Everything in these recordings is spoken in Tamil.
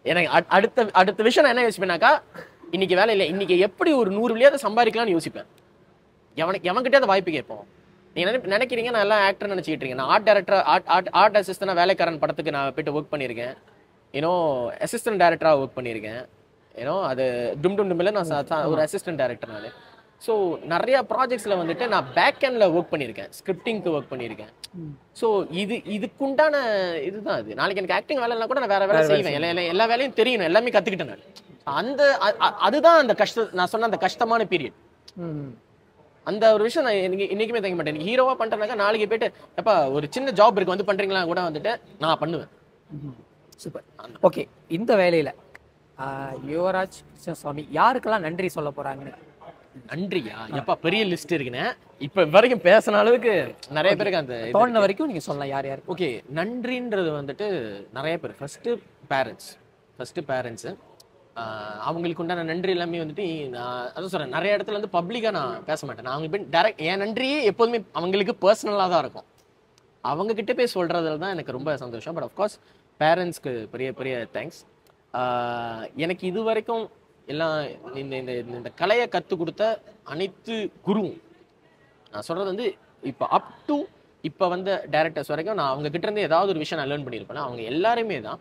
எனக்கு அட்- அடுத்த அடுத்த விஷயம் நான் என்ன யோசிப்பேனாக்கா இன்னைக்கு வேலை இல்லை இன்னைக்கு எப்படி ஒரு நூறு விளையாத சம்பாதிக்கலாம்னு யோசிப்பேன் எவனுக்கு எவன்கிட்ட அந்த வாய்ப்பு கேட்போம் நீங்க நினை- நினைக்கிறீங்க நான் எல்லாம் ஆக்டர் நினைச்சிட்டு இருக்கீங்க நான் art director art art art assistant Velaikkaran படத்துக்கு நான் போயிட்டு ஒர்க் பண்ணியிருக்கேன் ஏன்னோ அசிஸ்டன்ட் டேரக்டராக ஒர்க் பண்ணியிருக்கேன் ஏன்னோ அது டும் டும் டும்ல நான் ச- ச- ஒரு அசிஸ்டன்ட் டேரக்டர் நான் ஸோ நிறைய ப்ராஜெக்ட்ஸில் வந்துட்டு நான் பேக் எண்டில் ஒர்க் பண்ணியிருக்கேன் ஸ்கிரிப்டிங்க்கு ஒர்க் பண்ணியிருக்கேன் ஸோ இது இதுக்குண்டான இதுதான் இது நாளைக்கு எனக்கு ஆக்டிங் வேலைனா கூட நான் வேற வேலை செய்வேன் எல்லா எல்லா- எல்லா வேலையும் தெரியணும் எல்லாமே கற்றுக்கிட்டேன் நான் அந்த அ- அ- அதுதான் அந்த கஷ்ட நான் சொன்ன அந்த கஷ்டமான பீரியட் ம் அந்த ஒரு விஷயம் நான் இன்னைக்கு இன்னைக்குமே தங்க மாட்டேன் எனக்கு ஹீரோவா பண்றேனாக்கா நாளைக்கு போயிட்டு எப்பா ஒரு சின்ன ஜாப் இருக்கு வந்து பண்றீங்களா கூட வந்துட்டு நான் பண்ணுவேன் சூப்பர் ஓகே இந்த வேலையில ஆஹ், யுவராஜ் கிருஷ்ணசுவாமி யாருக்கெல்லாம் நன்றி சொல்ல போறாங்கன்னு நன்றியா எப்பா பெரிய லிஸ்ட் இருக்குண்ணே இப்ப வரைக்கும் பேசின அளவுக்கு நிறைய பேருக்கு அந்த இது தோணுன வரைக்கும் நீங்க சொல்லலாம் யார் யாருக்கு ஓகே நன்றின்றது வந்துட்டு நிறைய பேர் ஃபர்ஸ்ட் பேரண்ட்ஸ் ஃபர்ஸ்ட் பேரண்ட்ஸு அவங்களுக்கு உண்டான நன்றி எல்லாமே வந்துட்டு நான் அதான் சொல்றேன் நிறைய இடத்துல வந்து பப்ளிக்காக நான் பேச மாட்டேன் நான் அவங்களுக்கு போய் டேரக்ட் என் நன்றியே எப்போதுமே அவங்களுக்கு பர்சனலாக தான் இருக்கும் அவங்க கிட்ட போய் சொல்றதுல தான் எனக்கு ரொம்ப சந்தோஷம் பட் அஃப்கோர்ஸ் பேரண்ட்ஸ்க்கு பெரிய பெரிய தேங்க்ஸ் எனக்கு இது வரைக்கும் எல்லாம் இந்த இந்த இந்த கலையை கற்றுக் கொடுத்த அனைத்து குருவும் நான் சொல்றது வந்து இப்போ அப் டு இப்போ வந்த டேரக்டர்ஸ் வரைக்கும் நான் அவங்க கிட்ட இருந்து ஏதாவது ஒரு விஷயம் நான் லேர்ன் பண்ணியிருப்பேன் அவங்க எல்லாருமே தான்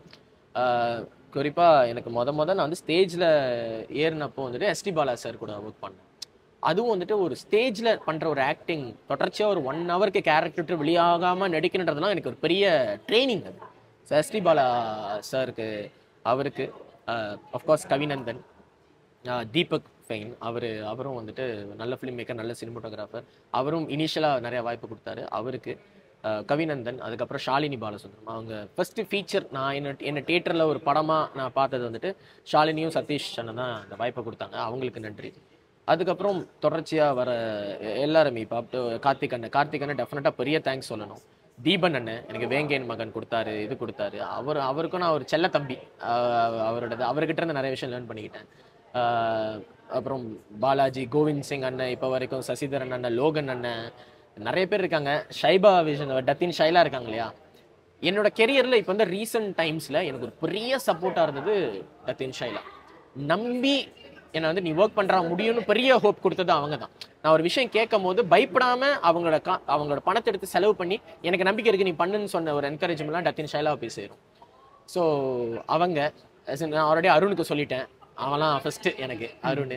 குறிப்பாக எனக்கு முத முத நான் வந்து ஸ்டேஜில் ஏறினப்போ வந்துட்டு எஸ்டி பாலா சார் கூட ஒர்க் பண்ணேன் அதுவும் வந்துட்டு ஒரு ஸ்டேஜில் பண்ணுற ஒரு ஆக்டிங் தொடர்ச்சியாக ஒரு ஒன் ஹவருக்கு கேரக்டர் வெளியாகாமல் நடிக்கணுன்றதுலாம் எனக்கு ஒரு பெரிய ட்ரைனிங் அது ஸோ எஸ்டி பாலா சாருக்கு அவருக்கு அஃப்கோர்ஸ் கவிநந்தன் ஆஹ் தீபக் ஃபெயின் அவர் அவரும் வந்துட்டு நல்ல ஃபிலிம் மேக்கர் நல்ல சினிமோட்டோகிராஃபர் அவரும் இனிஷியலாக நிறைய வாய்ப்பு கொடுத்தாரு அவருக்கு ஆஹ் கவிநந்தன் அதுக்கப்புறம் ஷாலினி பாலசுந்தரம் அவங்க ஃபர்ஸ்ட் ஃபீச்சர் நான் என்ன என்ன தியேட்டரில் ஒரு படமாக நான் பார்த்தது வந்துட்டு ஷாலினியும் சதீஷ் அண்ணன் தான் அந்த வாய்ப்பை கொடுத்தாங்க அவங்களுக்கு நன்றி அதுக்கப்புறம் தொடர்ச்சியாக வர எ- எல்லாருமே இப்போ அப் கார்த்திக் அண்ணன் கார்த்திக் அண்ணன் டெஃபினட்டாக பெரிய தேங்க்ஸ் சொல்லணும் தீபன் அண்ணன் எனக்கு வேங்கேன் மகன் கொடுத்தாரு இது கொடுத்தாரு அவர் அவருக்கும் நான் ஒரு செல்ல தம்பி ஆஹ் அவரோடது அவர்கிட்ட இருந்து நிறைய விஷயம் லேர்ன் பண்ணிக்கிட்டேன் ஆஹ் அப்புறம் பாலாஜி கோவிந்த் சிங் அண்ணன் இப்போ வரைக்கும் சசிதரன் அண்ணன் லோகன் அண்ணன் நிறைய பேர் இருக்காங்க ஷைபா விஷன் டத்தின் ஷைலா இருக்காங்க இல்லையா என்னோட கெரியரில் இப்போ வந்து ரீசெண்ட் டைம்ஸில் எனக்கு ஒரு பெரிய சப்போர்ட்டாக இருந்தது டத்தின் ஷைலா நம்பி என்னை வந்து நீ ஒர்க் பண்ணுறா முடியும்னு பெரிய ஹோப் கொடுத்தது அவங்க தான் நான் ஒரு விஷயம் கேட்கும் போது பயப்படாம அவங்களோட கா அவங்களோட பணத்தை எடுத்து செலவு பண்ணி எனக்கு நம்பிக்கை இருக்கு நீ பண்ணுன்னு சொன்ன ஒரு என்கரேஜ்மெண்ட்லாம் டத்தின் ஷைலாவை போய் சேரும் ஸோ அவங்க as in நான் ஆல்ரெடி அருணுக்கு சொல்லிட்டேன் அவன்லாம் ஃபர்ஸ்ட் எனக்கு அருண்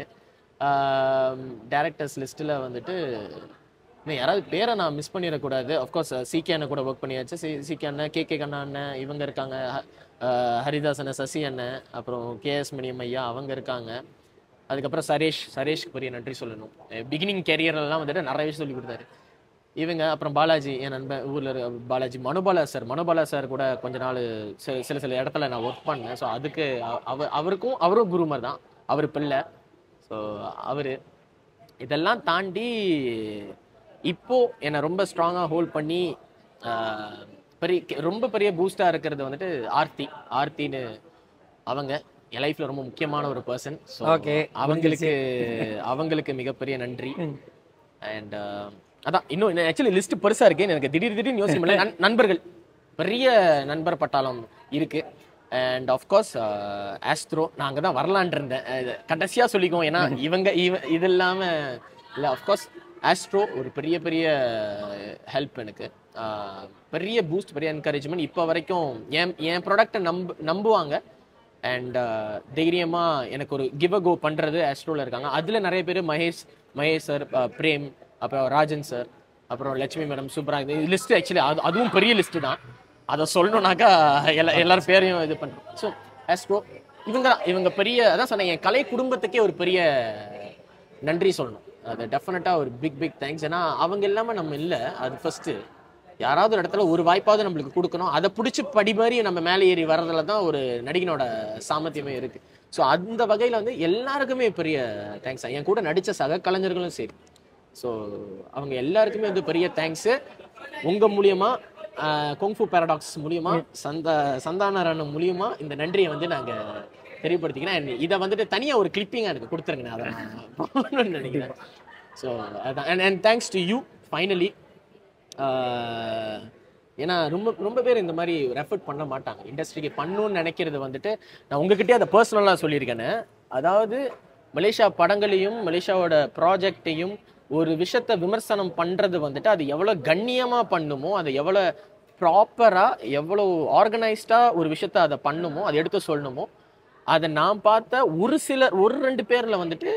டேரக்டர்ஸ் லிஸ்ட்டில் வந்துட்டு இன்னும் யாராவது பேரை நான் மிஸ் பண்ணிடக்கூடாது அஃப்கோர்ஸ் சிகே அண்ணன் கூட ஒர்க் பண்ணியாச்சு சி சிகே அண்ணன் கே கே கண்ணா அண்ணன் இவங்க இருக்காங்க அஹ் ஹரிதாஸ் அண்ணன் சசி அண்ணன் அப்புறம் கேஎஸ் மணியம் ஐயா அவங்க இருக்காங்க அதுக்கப்புறம் சரேஷ் சரேஷ்க்கு பெரிய நன்றி சொல்லணும் பிகினிங் கேரியர்லாம் வந்துட்டு நிறைய விஷயம் சொல்லி கொடுத்தாரு இவங்க அப்புறம் பாலாஜி என் நண்பன் ஊரில் இருக்க பாலாஜி மனுபாலா சார் மனுபாலா சார் கூட கொஞ்ச நாள் சில சில சில இடத்துல நான் ஒர்க் பண்ணேன் ஸோ அதுக்கு அவ- அவ அவருக்கும் அவரும் குருமர் தான் அவர் பிள்ளை ஸோ அவர் இதெல்லாம் தாண்டி இப்போ என்னை ரொம்ப ஸ்ட்ராங்காக ஹோல்ட் பண்ணி ஆஹ், பெரிய ரொம்ப பெரிய பூஸ்டாக இருக்கிறது வந்துட்டு ஆர்த்தி ஆர்த்தின்னு அவங்க என் லைஃப்ல ரொம்ப முக்கியமான ஒரு பர்சன் ஸோ Okay. அவங்களுக்கு அவங்களுக்கு மிகப்பெரிய நன்றி அண்ட் அதான் இன்னும் ஆக்சுவலி லிஸ்ட் பெருசா இருக்கு எனக்கு திடீர் திடீர்னு யோசிக்க முடியல நண்- நண்பர்கள் பெரிய நண்பர் பட்டாளம் இருக்கு அண்ட் ஆஃப்கோர்ஸ் ஆஸ்ட்ரோ நான் அங்கே தான் வரலான் இருந்தேன் அது கடைசியா சொல்லிக்குவோம் ஏன்னா இவங்க இவ இது இல்லாம இல்லை ஆஃப்கோர்ஸ் ஆஸ்ட்ரோ ஒரு பெரிய பெரிய ஹெல்ப் எனக்கு அஹ், பெரிய பூஸ்ட் பெரிய என்கரேஜ்மெண்ட் இப்போ வரைக்கும் என் என் ப்ராடக்ட்டை நம்பு நம்புவாங்க அண்ட் தைரியமா எனக்கு ஒரு கிவ் அ கோ பண்றது ஆஸ்ட்ரோல இருக்காங்க அதுல நிறைய பேர் மகேஷ் மகேஷ் சார் பிரேம் அப்புறம் ராஜன் சார் அப்புறம் லட்சுமி மேடம் சூப்பரா இது லிஸ்ட் ஆக்சுவலி அது அதுவும் பெரிய லிஸ்ட் தான் அதை சொல்லணும்னாக்கா எல்லா எல்லாரும் பேரையும் இது பண்ணுறோம் ஸோ ஆஸ்ட்ரோ இவங்க தான் இவங்க பெரிய அதான் சொன்னேன் என் கலை குடும்பத்துக்கே ஒரு பெரிய நன்றி சொல்லணும் அது டெஃபினட்டாக ஒரு பிக் பிக் தேங்க்ஸ் ஏன்னா அவங்க இல்லாமல் நம்ம இல்லை அது ஃபர்ஸ்ட் யாராவது ஒரு இடத்துல ஒரு வாய்ப்பாவது நம்மளுக்கு கொடுக்கணும் அதை பிடிச்சி படி மாதிரி நம்ம மேலே ஏறி வர்றதுல தான் ஒரு நடிகனோட சாமர்த்தியமே இருக்கு ஸோ அந்த வகையில் வந்து எல்லாருக்குமே பெரிய தேங்க்ஸ் என் கூட நடித்த சக கலைஞர்களும் சரி ஸோ அவங்க எல்லாருக்குமே வந்து பெரிய தேங்க்ஸு உங்கள் மூலியமா கொங்ஃபு பேரடாக்ஸ் மூலியமா சந்த சந்தானரன் மூலியமா இந்த நன்றியை வந்து நாங்கள் தெரியப்படுத்திக்கிறேன் And இதை வந்துட்டு தனியாக ஒரு கிளிப்பிங்காக எனக்கு கொடுத்துருங்க நான் அதை நான் போடணும்னு நினைக்கிறேன் ஸோ அதான் and and thanks to you finally ஏன்னா ரொம்ப ரொம்ப பேர் இந்த மாதிரி ரெஃபர் பண்ண மாட்டாங்க இண்டஸ்ட்ரிக்கு பண்ணணும்னு நினைக்கிறது வந்துட்டு நான் உங்ககிட்டயே அதை பர்சனலாக சொல்லியிருக்கேன்னு அதாவது மலேசியா படங்களையும் மலேசியாவோட ப்ராஜெக்டையும் ஒரு விஷயத்த விமர்சனம் பண்றது வந்துட்டு அது எவ்வளோ கண்ணியமா பண்ணுமோ அதை எவ்வளோ ப்ராப்பரா எவ்வளோ ஆர்கனைஸ்டா ஒரு விஷயத்த அதை பண்ணுமோ அதை எடுத்து சொல்லணுமோ அதை நான் பார்த்த ஒரு சிலர் ஒரு ரெண்டு பேர்ல வந்துட்டு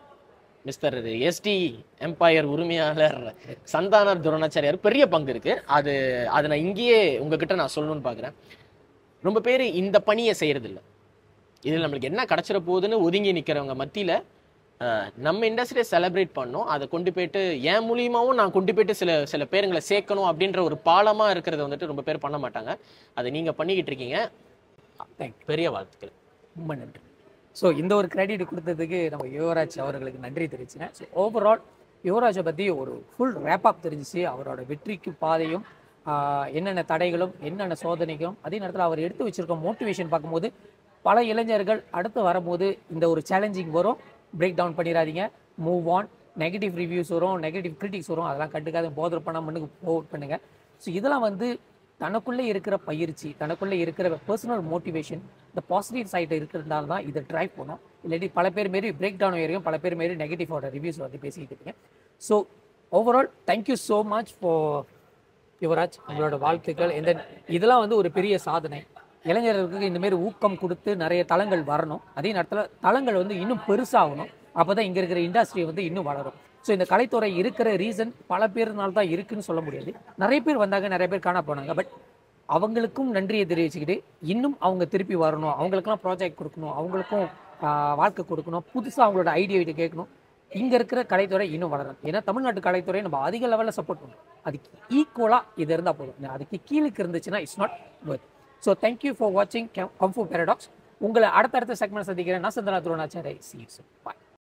மிஸ்டர் எஸ்டி எம்பையர் உரிமையாளர் சந்தானர் துரோணாச்சாரியார் பெரிய பங்கு இருக்கு அது அதை நான் இங்கேயே உங்ககிட்ட நான் சொல்லணும்னு பார்க்குறேன் ரொம்ப பேர் இந்த பணியை செய்யறதில்ல இதில் நம்மளுக்கு என்ன கிடைச்சிட போகுதுன்னு ஒதுங்கி நிற்கிறவங்க மத்தியில் நம்ம இண்டஸ்ட்ரியை செலிப்ரேட் பண்ணோம் அதை கொண்டு போயிட்டு என் மூலியமாவும் நான் கொண்டு போயிட்டு சில சில பேருங்களை சேர்க்கணும் அப்படின்ற ஒரு பாலமாக இருக்கிறத வந்துட்டு ரொம்ப பேர் பண்ண மாட்டாங்க அதை நீங்கள் பண்ணிக்கிட்டு இருக்கீங்க தேங்க்யூ பெரிய வாழ்த்துக்கள் ரொம்ப நன்றி ஸோ இந்த ஒரு கிரெடிட் கொடுத்ததுக்கு நம்ம யுவராஜ் அவர்களுக்கு நன்றி தெரிவிச்சுனேன் ஸோ ஓவரால் யுவராஜை பற்றி ஒரு ஃபுல் ரேப்அப் தெரிஞ்சிச்சு அவரோட வெற்றிக்கு பாதையும் ஆஹ், என்னென்ன தடைகளும் என்னென்ன சோதனைகளும் அதே நேரத்தில் அவர் எடுத்து வச்சிருக்க மோட்டிவேஷன் பார்க்கும்போது பல இளைஞர்கள் அடுத்து வரும்போது இந்த ஒரு சேலஞ்சிங் வரும் பிரேக் டவுன் பண்ணிடாதீங்க மூவ் ஆன் நெகட்டிவ் ரிவ்யூஸ் வரும் நெகட்டிவ் கிரிட்டிக்ஸ் வரும் அதெல்லாம் கண்டுக்காத போதர் பண்ண மண்ணுக்கு போட் பண்ணுங்க ஸோ இதெல்லாம் வந்து தனக்குள்ளே இருக்கிற பயிற்சி தனக்குள்ளே இருக்கிற பர்சனல் மோட்டிவேஷன் இந்த பாசிட்டிவ் சைடு இருக்கிறதுனால தான் இதை ட்ரைவ் பண்ணும் இல்லாட்டி பல பேர் மாரி பிரேக் டவுன் வரையும் பல பேர் மாரி நெகட்டிவோட ரிவ்யூஸ் வந்து பேசிக்கிட்டு இருக்கீங்க so overall thank you so much for Yuvaraj உங்களோட வாழ்த்துக்கள் இந்த இதெல்லாம் வந்து ஒரு பெரிய சாதனை இளைஞர்களுக்கு இந்த மாதிரி ஊக்கம் கொடுத்து நிறைய தளங்கள் வரணும் அதே நேரத்தில் தளங்கள் வந்து இன்னும் பெருசாகணும் அப்போ தான் இங்கே இருக்கிற இண்டஸ்ட்ரி வந்து இன்னும் வளரும் ஸோ இந்த கலைத்துறை இருக்கிற ரீசன் பல பேர்னால தான் இருக்குன்னு சொல்ல முடியாது நிறைய பேர் வந்தாங்க நிறைய பேர் காண போனாங்க பட் அவங்களுக்கும் நன்றியை தெரிவிச்சுக்கிட்டு இன்னும் அவங்க திருப்பி வரணும் அவங்களுக்கெல்லாம் ப்ராஜெக்ட் கொடுக்கணும் அவங்களுக்கும் ஆஹ், வாழ்க்கை கொடுக்கணும் புதுசாக அவங்களோட ஐடியா கேட்கணும் இங்கே இருக்கிற கலைத்துறை இன்னும் வளரும் ஏன்னா தமிழ்நாட்டு கலைத்துறை நம்ம அதிக லெவலில் சப்போர்ட் பண்ணணும் அதுக்கு ஈக்குவலாக இது இருந்தால் போதும் அதுக்கு கீழுக்கு இருந்துச்சுன்னா it's not worth so thank you for வாட்சிங் கம்ஃபூ பேரடாக்ஸ் உங்களை அடுத்தடுத்த செக்மெண்ட் சந்திக்கிறேன் நான் சந்திரா துரோணாச்சாரை சி பாய்